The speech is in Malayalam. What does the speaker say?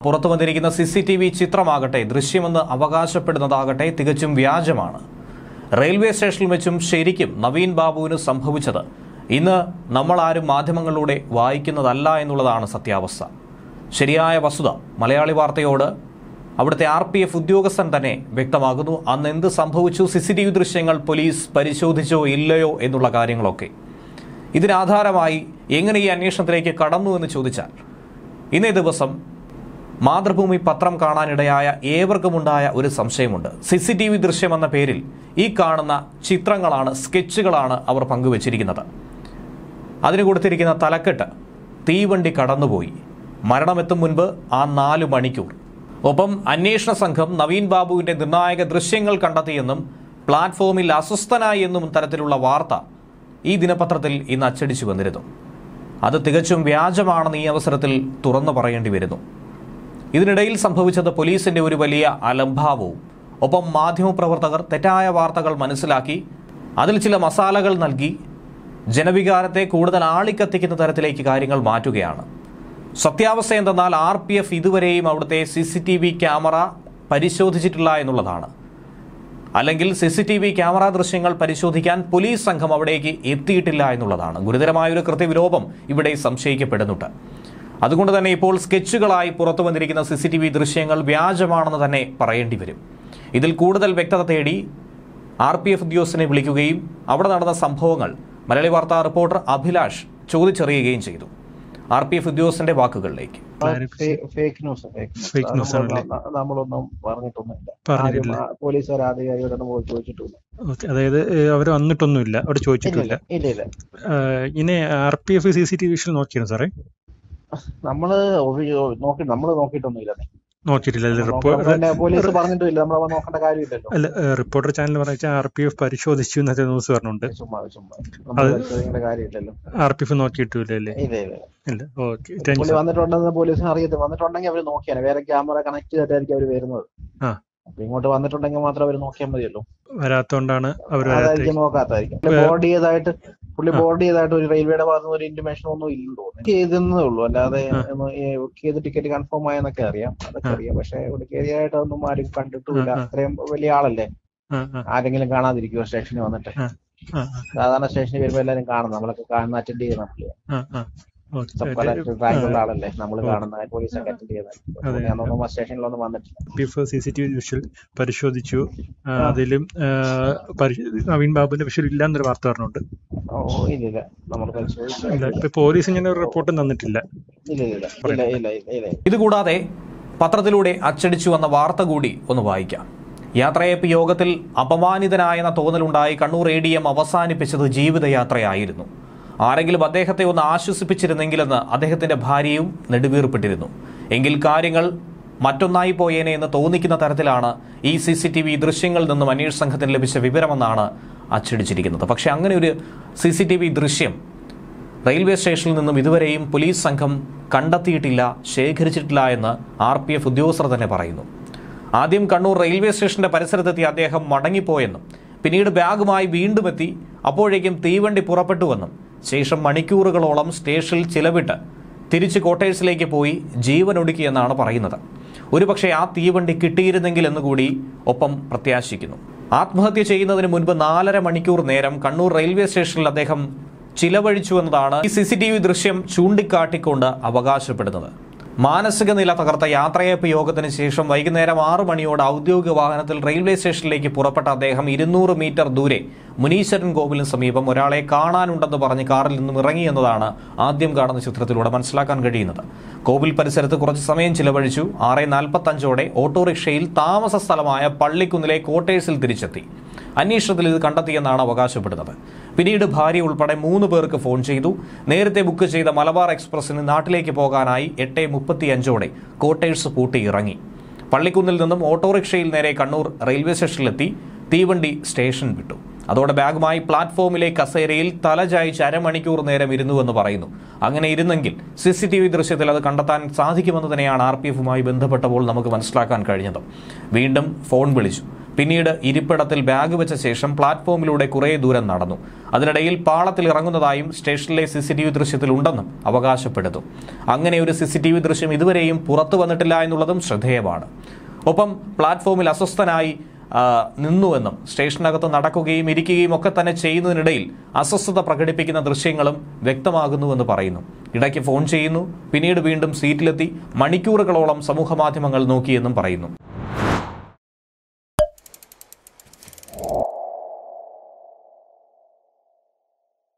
പുറത്തു വന്നിരിക്കുന്ന സി സി ടി വി ചിത്രമാകട്ടെ ദൃശ്യമെന്ന് അവകാശപ്പെടുന്നതാകട്ടെ തികച്ചും വ്യാജമാണ് റെയിൽവേ സ്റ്റേഷനിൽ വെച്ചും ശരിക്കും നവീൻ ബാബുവിന് സംഭവിച്ചത് ഇന്ന് നമ്മൾ ആരും മാധ്യമങ്ങളിലൂടെ വായിക്കുന്നതല്ല എന്നുള്ളതാണ് സത്യാവസ്ഥ ശരിയായ വസ്തുത മലയാളി വാർത്തയോട് അവിടുത്തെ ആർ പി എഫ് ഉദ്യോഗസ്ഥൻ തന്നെ വ്യക്തമാകുന്നു അന്ന് എന്ത് സംഭവിച്ചു സി സി ടി വി ദൃശ്യങ്ങൾ പോലീസ് പരിശോധിച്ചോ ഇല്ലയോ എന്നുള്ള കാര്യങ്ങളൊക്കെ ഇതിനാധാരമായി എങ്ങനെ ഈ അന്വേഷണത്തിലേക്ക് കടന്നു എന്ന് ചോദിച്ചാൽ ഇന്നേ ദിവസം മാതൃഭൂമി പത്രം കാണാനിടയായ ഏവർക്കുമുണ്ടായ ഒരു സംശയമുണ്ട് സി സി ടി വി ദൃശ്യം എന്ന പേരിൽ ഈ കാണുന്ന ചിത്രങ്ങളാണ് സ്കെച്ചുകളാണ് അവർ പങ്കുവച്ചിരിക്കുന്നത് അതിന് കൊടുത്തിരിക്കുന്ന തലക്കെട്ട് തീവണ്ടി കടന്നുപോയി മരണമെത്തും മുൻപ് ആ നാല് മണിക്കൂർ ഒപ്പം അന്വേഷണ സംഘം നവീൻ ബാബുവിന്റെ നിർണായക ദൃശ്യങ്ങൾ കണ്ടെത്തിയെന്നും പ്ലാറ്റ്ഫോമിൽ അസ്വസ്ഥനായി എന്നും തരത്തിലുള്ള വാർത്ത ഈ ദിനപത്രത്തിൽ ഇന്ന് അച്ചടിച്ചു വന്നിരുന്നു അത് തികച്ചും വ്യാജമാണെന്ന് ഈ അവസരത്തിൽ തുറന്നു പറയേണ്ടി വരുന്നു ഇതിനിടയിൽ സംഭവിച്ചത് പോലീസിന്റെ ഒരു വലിയ അലംഭാവവും ഒപ്പം മാധ്യമപ്രവർത്തകർ തെറ്റായ വാർത്തകൾ മനസ്സിലാക്കി അതിൽ ചില മസാലകൾ നൽകി ജനവികാരത്തെ കൂടുതൽ ആളിക്കത്തിക്കുന്ന തരത്തിലേക്ക് കാര്യങ്ങൾ മാറ്റുകയാണ് സത്യാവസ്ഥ എന്തെന്നാൽ ആർ പി എഫ് ഇതുവരെയും അവിടുത്തെ C C T V camera പരിശോധിച്ചിട്ടില്ല എന്നുള്ളതാണ് അല്ലെങ്കിൽ C C T V camera ദൃശ്യങ്ങൾ പരിശോധിക്കാൻ പോലീസ് സംഘം അവിടേക്ക് എത്തിയിട്ടില്ല എന്നുള്ളതാണ് ഗുരുതരമായ ഒരു കൃത്യവിലോപം ഇവിടെ സംശയിക്കപ്പെടുന്നുണ്ട് അതുകൊണ്ട് തന്നെ ഇപ്പോൾ സ്കെച്ചുകളായി പുറത്തു വന്നിരിക്കുന്ന സി സി ടി വി ദൃശ്യങ്ങൾ വ്യാജമാണെന്ന് തന്നെ പറയേണ്ടി വരും ഇതിൽ കൂടുതൽ വ്യക്തത തേടി ആർ പി എഫ് ഉദ്യോഗസ്ഥനെ വിളിക്കുകയും അവിടെ നടന്ന സംഭവങ്ങൾ മലയാളി വാർത്താ റിപ്പോർട്ടർ അഭിലാഷ് ചോദിച്ചറിയുകയും ചെയ്തു ആർ പി എഫ് ഉദ്യോഗസ്ഥന്റെ വാക്കുകളിലേക്ക് ഫേക്ക് ന്യൂസ് Fake news ആണല്ലേ? നമ്മളൊന്നും പറഞ്ഞിട്ടൊന്നുമില്ല പറഞ്ഞിട്ടില്ല. ആരും, ആ, പോലീസുകാർ അധികാരിയോടൊന്നും പോയി ചോദിച്ചിട്ടില്ല ഓക്കെ അതായത് അവർ വന്നിട്ടൊന്നുമില്ല അവിടെ ചോദിച്ചിട്ടില്ല ഇല്ല ഇല്ല ഏഹ് ഇനി R P F C C T വിഷനിൽ നോക്കിയിരുന്നു സാറേ നമ്മള് ഒഴി- നോക്കി നമ്മള് നോക്കിയിട്ടൊന്നുമില്ല നോക്കിയിട്ടില്ല അല്ല നോക്കാൻ റിപ്പോർട്ട് പിന്നെ പോലീസ് പറഞ്ഞിട്ടില്ല നമ്മളവ നോക്കേണ്ട കാര്യമില്ലല്ലോ അല്ല റിപ്പോർട്ടർ ചാനൽ പറഞ്ഞാൽ ആർ പി എഫ് പരിശോധിച്ചു എന്നത്തെ ന്യൂസ് പറഞ്ഞുണ്ട് ചുമ്മാ ചുമ്മാ നമ്മൾ പരിശോധിക്കേണ്ട കാര്യമില്ലല്ലോ ആർ പി എഫ് നോക്കിയിട്ടില്ല അല്ലേ ഇല്ല ഇല്ല ഇല്ല ഓക്കെ പുള്ളി താങ്ക്സ് വന്നിട്ടുണ്ടെന്ന് പോലീസിന് അറിയത്തില്ല വന്നിട്ടുണ്ടെങ്കിൽ അവര് നോക്കിയാണ് വേറെ ക്യാമറ കണക്ട് ചെയ്തിട്ടായിരിക്കും അവര് വരുന്നത് ആ. അപ്പൊ ഇങ്ങോട്ട് വന്നിട്ടുണ്ടെങ്കിൽ മാത്രം അവര് നോക്കിയാൽ മതിയല്ലോ വരാത്തോണ്ടാണ് അവർ അതായിരിക്കും നോക്കാത്തായിരിക്കും ബോർഡ് ചെയ്തായിട്ട് പുള്ളി ആ. ബോർഡ് ചെയ്തായിട്ട് ഒരു റെയിൽവേയുടെ ഭാഗത്ത് നിന്ന് ഒരു ഇന്റിമേഷൻ ഒന്നും ഇല്ലെന്ന് തോന്നുന്നു ചെയ്തെന്നേ ഉള്ളൂ അല്ലാതെ ആ. ബുക്ക് ചെയ്ത് ടിക്കറ്റ് കൺഫേം ആയെന്നൊക്കെ അറിയാം അതൊക്കെ ആ. അറിയാം പക്ഷെ ഇവിടെ കയറിയായിട്ട് അതൊന്നും ആരും കണ്ടിട്ടുമില്ല ആ, ആ. അത്രയും വലിയ ആളല്ലേ ആരെങ്കിലും കാണാതിരിക്കുമോ സ്റ്റേഷനിൽ വന്നിട്ട് സാധാരണ സ്റ്റേഷനിൽ വരുമ്പോ എല്ലാരും കാണും നമ്മളൊക്കെ കാണുന്ന അറ്റൻഡ് ചെയ്യുന്ന പുള്ളിയാണ് സബ് കളക്ടർ റാങ്കുള്ള ആളല്ലേ നമ്മൾ ഓ. കാണുന്ന പോലീസൊക്കെ അറ്റൻഡ് അതെ. ചെയ്യുന്നത് ഞാനൊന്നും സ്റ്റേഷനിലൊന്നും വന്നിട്ടില്ല C C T V visual പരിശോധിച്ചു ആ, ആ. അതിലും ആ, പരി- നവീൻ ബാബുവിന്റെ വിഷ്വൽ ഇല്ലാന്നൊരു വാർത്ത പറഞ്ഞുണ്ട് ഓ ഇല്ല ഇല്ല നമ്മൾ പരിശോധിച്ചു ഇല്ല ഇപ്പൊ പോലീസ് ഇങ്ങനെ ഒരു റിപ്പോർട്ട് തന്നിട്ടില്ല ഇല്ല ഇല്ല ഇല്ല ഇല്ല ഇല്ല ഇല്ല ഇതുകൂടാതെ പത്രത്തിലൂടെ അച്ചടിച്ചു വന്ന വാർത്ത കൂടി ഒന്ന് വായിക്കാം യാത്രയപ്പ് യോഗത്തിൽ അപമാനിതനായെന്ന തോന്നലുണ്ടായി കണ്ണൂർ എ ഡി എം അവസാനിപ്പിച്ചത് ജീവിതയാത്രയായിരുന്നു ആരെങ്കിലും അദ്ദേഹത്തെ ഒന്ന് ആശ്വസിപ്പിച്ചിരുന്നെങ്കിലെന്ന് അദ്ദേഹത്തിന്റെ ഭാര്യയും നെടുവീർപ്പിട്ടിരുന്നു എങ്കിൽ കാര്യങ്ങൾ മറ്റൊന്നായി പോയേനെ എന്ന് തോന്നിക്കുന്ന തരത്തിലാണ് ഈ സി സി ടി വി ദൃശ്യങ്ങളിൽ നിന്നും അന്വേഷണ സംഘത്തിന് ലഭിച്ച വിവരമെന്നാണ് അച്ചടിച്ചിരിക്കുന്നത് പക്ഷേ അങ്ങനെ ഒരു സി സി ടി വി ദൃശ്യം റെയിൽവേ സ്റ്റേഷനിൽ നിന്നും ഇതുവരെയും പോലീസ് സംഘം കണ്ടെത്തിയിട്ടില്ല ശേഖരിച്ചിട്ടില്ല എന്ന് ആർ പി എഫ് ഉദ്യോഗസ്ഥർ തന്നെ പറയുന്നു ആദ്യം കണ്ണൂർ റെയിൽവേ സ്റ്റേഷന്റെ പരിസരത്തെത്തി അദ്ദേഹം മടങ്ങിപ്പോയെന്നും പിന്നീട് ബാഗുമായി വീണ്ടും എത്തി അപ്പോഴേക്കും തീവണ്ടി പുറപ്പെട്ടുവെന്നും ശേഷം മണിക്കൂറുകളോളം സ്റ്റേഷനിൽ ചിലവിട്ട് തിരിച്ച് ക്വാർട്ടേഴ്സിലേക്ക് പോയി ജീവനൊടുക്കിയെന്നാണ് പറയുന്നത് ഒരുപക്ഷെ ആ തീവണ്ടി കിട്ടിയിരുന്നെങ്കിൽ എന്നുകൂടി ഒപ്പം പ്രത്യാശിക്കുന്നു ആത്മഹത്യ ചെയ്യുന്നതിന് മുൻപ് നാലര മണിക്കൂർ നേരം കണ്ണൂർ റെയിൽവേ സ്റ്റേഷനിൽ അദ്ദേഹം ചിലവഴിച്ചു എന്നതാണ് ഈ സി സി ടി വി ദൃശ്യം ചൂണ്ടിക്കാട്ടിക്കൊണ്ട് അവകാശപ്പെടുന്നത് മാനസിക നില തകർത്ത യാത്രയപ്പ് യോഗത്തിന് ശേഷം വൈകുന്നേരം ആറു മണിയോടെ ഔദ്യോഗിക വാഹനത്തിൽ റെയിൽവേ സ്റ്റേഷനിലേക്ക് പുറപ്പെട്ട അദ്ദേഹം ഇരുന്നൂറ് മീറ്റർ ദൂരെ മുനീശ്വരൻ കോവിലിന് സമീപം ഒരാളെ കാണാനുണ്ടെന്ന് പറഞ്ഞ് കാറിൽ നിന്നും ഇറങ്ങി എന്നതാണ് ആദ്യം കാണുന്ന ചിത്രത്തിലൂടെ മനസ്സിലാക്കാൻ കഴിയുന്നത് കോവിൽ പരിസരത്ത് കുറച്ച് സമയം ചിലവഴിച്ചു ആറ് നാൽപ്പത്തഞ്ചോടെ ഓട്ടോറിക്ഷയിൽ താമസ സ്ഥലമായ പള്ളിക്കുന്നിലെ ക്വാർട്ടേഴ്സിൽ തിരിച്ചെത്തി അന്വേഷണത്തിൽ ഇത് കണ്ടെത്തിയെന്നാണ് അവകാശപ്പെടുന്നത് പിന്നീട് ഭാര്യ ഉൾപ്പെടെ മൂന്ന് പേർക്ക് ഫോൺ ചെയ്തു നേരത്തെ ബുക്ക് ചെയ്ത മലബാർ എക്സ്പ്രസിന് നാട്ടിലേക്ക് പോകാനായി എട്ട് മുപ്പത്തിയഞ്ചോടെ കോട്ടേഴ്സ് പൂട്ടി ഇറങ്ങി പള്ളിക്കുന്നിൽ നിന്നും ഓട്ടോറിക്ഷയിൽ നേരെ കണ്ണൂർ റെയിൽവേ സ്റ്റേഷനിലെത്തി തീവണ്ടി സ്റ്റേഷൻ വിട്ടു അതോടെ ബാഗുമായി പ്ലാറ്റ്ഫോമിലെ കസേരയിൽ തല ചായച്ച് അരമണിക്കൂർ നേരം ഇരുന്നുവെന്ന് പറയുന്നു അങ്ങനെ ഇരുന്നെങ്കിൽ സി സി ടി വി ദൃശ്യത്തിൽ അത് കണ്ടെത്താൻ സാധിക്കുമെന്ന് തന്നെയാണ് ആർ പി എഫുമായി ബന്ധപ്പെട്ടപ്പോൾ നമുക്ക് മനസ്സിലാക്കാൻ കഴിഞ്ഞത് വീണ്ടും ഫോൺ വിളിച്ചു പിന്നീട് ഇരിപ്പിടത്തിൽ ബാഗ് വെച്ച ശേഷം പ്ലാറ്റ്ഫോമിലൂടെ കുറേ ദൂരം നടന്നു അതിനിടയിൽ പാളത്തിൽ ഇറങ്ങുന്നതായും സ്റ്റേഷനിലെ സി സി ടി വി ദൃശ്യത്തിൽ ഉണ്ടെന്നും അവകാശപ്പെടുന്നു അങ്ങനെ ഒരു സി സി ടി വി ദൃശ്യം ഇതുവരെയും പുറത്തു വന്നിട്ടില്ല എന്നുള്ളതും ശ്രദ്ധേയമാണ് ഒപ്പം പ്ലാറ്റ്ഫോമിൽ അസ്വസ്ഥനായി ആ, നിന്നുവെന്നും സ്റ്റേഷനകത്ത് നടക്കുകയും ഇരിക്കുകയും ഒക്കെ തന്നെ ചെയ്യുന്നതിനിടയിൽ അസ്വസ്ഥത പ്രകടിപ്പിക്കുന്ന ദൃശ്യങ്ങളും വ്യക്തമാകുന്നുവെന്ന് പറയുന്നു ഇടയ്ക്ക് ഫോൺ ചെയ്യുന്നു പിന്നീട് വീണ്ടും സീറ്റിലെത്തി മണിക്കൂറുകളോളം സമൂഹമാധ്യമങ്ങൾ നോക്കിയെന്നും പറയുന്നു